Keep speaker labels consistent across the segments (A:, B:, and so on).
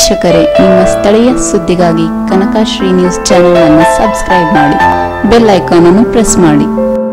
A: ವೀಕ್ಷಕರೇ ನಿಮ್ಮ ಸ್ಥಳೀಯ ಸುದ್ದಿಗಾಗಿ ಕನಕಶ್ರೀ ನ್ಯೂಸ್ ಚಾನೆಲ್ ಅನ್ನು ಸಬ್ಸ್ಕ್ರೈಬ್ ಮಾಡಿ ಬೆಲ್ ಐಕಾನ್ ಅನ್ನು ಪ್ರೆಸ್ ಮಾಡಿ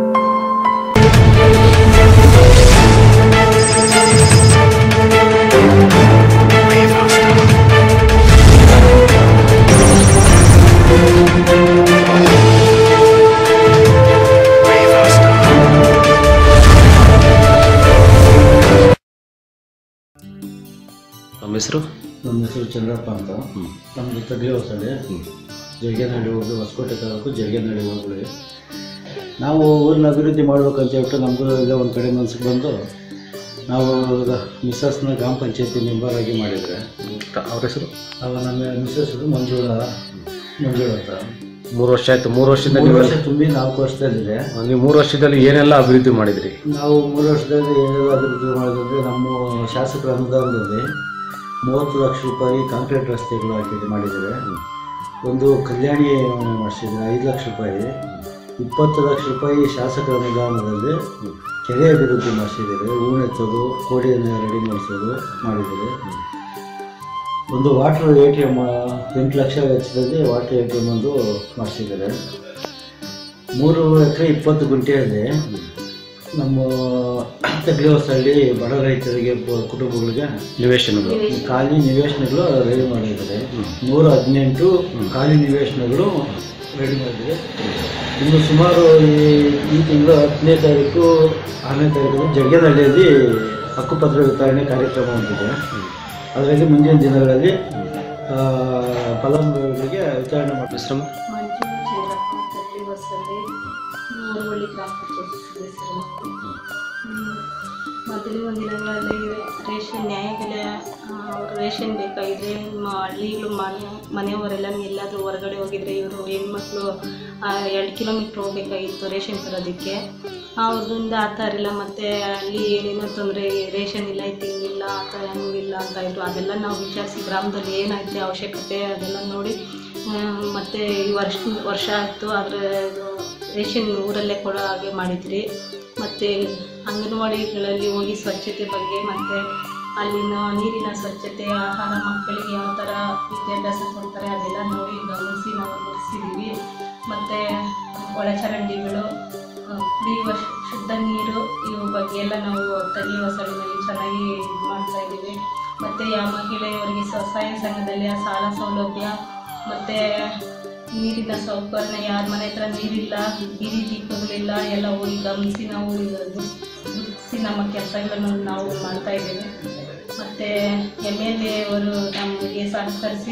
B: ನಮ್ಮ ಹೆಸರು
C: ನಮ್ಮ ಹೆಸರು ಚಂದ್ರಪ್ಪ ಅಂತ ನಮ್ಮದು ತಗ್ಲಿ ಹೊಸಳ್ಳಿ ಜರ್ಗೇನಹಳ್ಳಿ ಹೋಗಿ ಹೊಸಕೋಟೆ ತಾಲೂಕು ಜರ್ಗೇನಹಳ್ಳಿ ಹೋಗ್ಲಿ ನಾವು ಊರಿನ ಅಭಿವೃದ್ಧಿ ಮಾಡ್ಬೇಕಂತ ಹೇಳ್ಬಿಟ್ಟು ನಮಗೂ ಈಗ ಒಂದು ಕಡೆ ಮನ್ಸಿಗೆ ಬಂದು ನಾವು ಮಿಸ್ಸಸ್ನ ಗ್ರಾಮ ಪಂಚಾಯತಿ ಮೆಂಬರ್ ಆಗಿ ಮಾಡಿದರೆ
B: ಅವ್ರ ಹೆಸರು
C: ಆವಾಗ ನಮ್ಮ ಮಿಸ್ಸಸ್ ಮಂಜುಳ ಮಂಜುಳ ಅಂತ
B: ಮೂರು ವರ್ಷ ಆಯ್ತು ಮೂರು ವರ್ಷದಿಂದ
C: ಮೂರು
B: ನೀವು
C: ವರ್ಷ ತುಂಬಿ ನಾಲ್ಕು ವರ್ಷದಲ್ಲಿದೆ
B: ನೀವು ಮೂರು ವರ್ಷದಲ್ಲಿ ಏನೆಲ್ಲ ಅಭಿವೃದ್ಧಿ ಮಾಡಿದ್ರಿ
C: ನಾವು ಮೂರು ವರ್ಷದಲ್ಲಿ ಏನೆಲ್ಲ ಅಭಿವೃದ್ಧಿ ಮಾಡಿದ್ರೆ ನಮ್ಮ ಶಾಸಕರ ಅನುದಾನದಲ್ಲಿ ಮೂವತ್ತು ಲಕ್ಷ ರೂಪಾಯಿ ಕಾಂಕ್ರೀಟ್ ರಸ್ತೆಗಳು ಹಾಕಿದ್ದು ಮಾಡಿದ್ದಾರೆ ಒಂದು ಕಲ್ಯಾಣಿ ಮಾಡಿಸಿದ್ದಾರೆ ಐದು ಲಕ್ಷ ರೂಪಾಯಿ ಇಪ್ಪತ್ತು ಲಕ್ಷ ರೂಪಾಯಿ ಶಾಸಕರ ಅನುದಾನದಲ್ಲಿ ಕೆರೆ ಅಭಿವೃದ್ಧಿ ಮಾಡಿಸಿದ್ದಾರೆ ಹೂನೆತ್ತೋದು ಕೋಡಿಯನ್ನು ರೆಡಿ ಮಾಡಿಸೋದು ಮಾಡಿದ್ದಾರೆ ಒಂದು ವಾಟರ್ ಎ ಟಿ ಎಮ್ ಎಂಟು ಲಕ್ಷ ವೆಚ್ಚದಲ್ಲಿ ವಾಟರ್ ಎ ಟಿ ಎಮ್ ಒಂದು ಮಾಡಿಸಿದ್ದಾರೆ ಮೂರು ಎಕರೆ ಇಪ್ಪತ್ತು ಗುಂಟೆಯಲ್ಲಿ ನಮ್ಮ ತಗ್ಲಿ ಹೊಸಳ್ಳಿ ಬಡ ರೈತರಿಗೆ ಬ- ಕುಟುಂಬಗಳಿಗೆ
B: ನಿವೇಶನಗಳು
C: ಖಾಲಿ ನಿವೇಶನಗಳು ರೆಡಿ ಮಾಡಿದ್ದಾರೆ ನೂರ ಹದಿನೆಂಟು ಖಾಲಿ ನಿವೇಶನಗಳು ರೆಡಿ ಮಾಡಿದ್ದಾರೆ ಇನ್ನು ಸುಮಾರು ಈ ಈ ತಿಂಗಳು ಹತ್ತನೇ ತಾರೀಕು ಆರನೇ ತಾರೀಕು ಜಗ್ಗನಹಳ್ಳಿಯಲ್ಲಿ ಹಕ್ಕುಪತ್ರ ವಿತರಣೆ ಕಾರ್ಯಕ್ರಮ ಹೊಂದಿದೆ ಅದರಲ್ಲಿ ಮುಂದಿನ ದಿನಗಳಲ್ಲಿ ಆ, ಫಲಾನುಭವಿಗಳಿಗೆ ವಿತರಣೆ ಮಾಡಿ
B: ಹೆಸರು
D: ಮಂಜು ಚಂದ್ರಪ್ಪ ತಳ್ಳಿ ಬಸ್ಸಲ್ಲಿ ಮೂರುವಳ್ಳಿ ಗ್ರಾಮ ಪಂಚಾಯತ್ ಸದಸ್ಯರು ಮೊದಲಿನ ದಿನಗಳಲ್ಲಿ ರೇಷನ್ ನ್ಯಾಯಬೆಲೆ ಆ, ರೇಷನ್ ಬೇಕಾಗಿದ್ರೆ ಮ- ಹಳ್ಳಿಗಳು ಮನೆ ಮನೆಯವರೆಲ್ಲ ಎಲ್ಲಾದರೂ ಹೊರಗಡೆ ಹೋಗಿದ್ರೆ ಇವರು ಹೆಣ್ಮಕ್ಳು ಆ, ಎರಡು ಕಿಲೋಮೀಟ್ರ್ ಹೋಗ್ಬೇಕಾಗಿತ್ತು ರೇಷನ್ ತರೋದಕ್ಕೆ ಅವ್ರಿಂದ ಆ ಥರ ಇಲ್ಲ ಮತ್ತು ಅಲ್ಲಿ ಏನೇನೋ ತೊಂದರೆ ರೇಷನ್ ಇಲ್ಲ ತಿಂಗಿಲ್ಲ ಆ ಥರ ಹಂಗಿಲ್ಲ ಅಂತ ಇದ್ರು ಅದೆಲ್ಲ ನಾವು ವಿಚಾರಿಸಿ ಗ್ರಾಮದಲ್ಲಿ ಏನೈತೆ ಅವಶ್ಯಕತೆ ಅದೆಲ್ಲ ನೋಡಿ ಆ, ಮತ್ತೆ ಈ ವರ್ಷ ವರ್ಷ ಆಯಿತು ಆದರೆ ರೇಷನ್ ಊರಲ್ಲೇ ಕೊಡೋ ಹಾಗೆ ಮಾಡಿದ್ರಿ ಮತ್ತು ಅಂಗನವಾಡಿಗಳಲ್ಲಿ ಹೋಗಿ ಸ್ವಚ್ಛತೆ ಬಗ್ಗೆ ಮತ್ತು ಅಲ್ಲಿನ ನೀರಿನ ಸ್ವಚ್ಛತೆ ಆಹಾರ ಮಕ್ಕಳಿಗೆ ಯಾವ ಥರ ವಿದ್ಯಾಭ್ಯಾಸ ಕೊಡ್ತಾರೆ ಅದೆಲ್ಲ ನೋಡಿ ಗಮನಿಸಿ ನಾವು ಗುರುತಿಸಿದ್ದೀವಿ ಮತ್ತು ಒಳಚರಂಡಿಗಳು ಆ, ಕುಡಿಯುವ ಶು- ಶುದ್ಧ ನೀರು ಇವು ಬಗ್ಗೆ ಎಲ್ಲ ನಾವು ತಲೆ ಹೊಸಳಿನಲ್ಲಿ ಚೆನ್ನಾಗಿ ಇದು ಮಾಡ್ತಾ ಇದ್ದೀವಿ ಮತ್ತು ಯಾವ ಮಹಿಳೆಯರಿಗೆ ಸ್ವಸಹಾಯ ಸಂಘದಲ್ಲಿ ಆ ಸಾಲ ಸೌಲಭ್ಯ ಮತ್ತು ನೀರಿನ ಸೌಕರ್ಯ ಯಾರ ಮನೆ ಹತ್ರ ನೀರಿಲ್ಲ ಬೀದಿ ದೀಪಗಳಿಲ್ಲ ಎಲ್ಲ ಹೋಗಿ ಗಮನಿಸಿ ನಾವು ಗುರುತಿಸಿ ನಮ್ಮ ಕೆಲಸಗಳನ್ನು ನಾವು ಮಾಡ್ತಾ ಇದ್ದೇವೆ ಮತ್ತು ಎಮ್ ಎಲ್ ಎ ಅವರು ನಮಗೆ ಸಹಕರಿಸಿ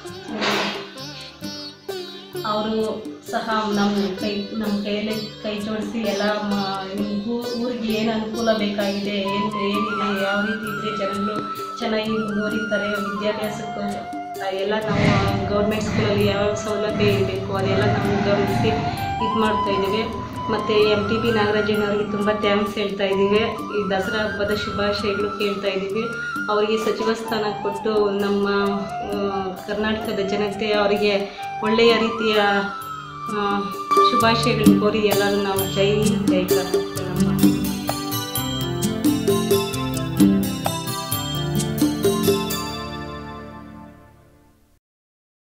D: ಅವರು ಸಹ ನಮ್ಮ ಕೈ ನಮ್ಮ ಕೈಯಲ್ಲಿ ಕೈ ಜೋಡಿಸಿ ಎಲ್ಲ ಮ- ನಿಮ್ಗೂ ಊರಿಗೆ ಏನು ಅನುಕೂಲ ಬೇಕಾಗಿದೆ ಏನು ಏನಿದೆ ಯಾವ ರೀತಿ ಇದ್ದರೆ ಜನಗಳು ಚೆನ್ನಾಗಿ ಮುಂದುವರಿತಾರೆ ವಿದ್ಯಾಭ್ಯಾಸಕ್ಕೂ ಎಲ್ಲ ನಾವು ಗೌರ್ಮೆಂಟ್ ಸ್ಕೂಲಲ್ಲಿ ಯಾವ ಸೌಲಭ್ಯ ಇರಬೇಕು ಅದೆಲ್ಲ ನಾವು ಗಮನಿಸಿ ಇದು ಮಾಡ್ತಾ ಇದ್ದೀವಿ ಮತ್ತು ಎಮ್ ಟಿ ಬಿ ನಾಗರಾಜಣ್ಣವರಿಗೆ ತುಂಬ ಥ್ಯಾಂಕ್ಸ್ ಹೇಳ್ತಾ ಇದ್ದೀವಿ ಈ ದಸರಾ ಹಬ್ಬದ ಶುಭಾಶಯಗಳು ಕೇಳ್ತಾ ಇದ್ದೀವಿ ಅವರಿಗೆ ಸಚಿವ ಸ್ಥಾನ ಕೊಟ್ಟು ನಮ್ಮ ಆ, ಕರ್ನಾಟಕದ ಜನತೆ ಅವರಿಗೆ ಒಳ್ಳೆಯ ರೀತಿಯ ಆ, ಶುಭಾಶಯಗಳು ಕೋರಿ ಎಲ್ಲರೂ ನಾವು ಜೈ ಹಿಂದ್, ಜೈ ಕರ್ನಾಟಕ ನಮ್ಮ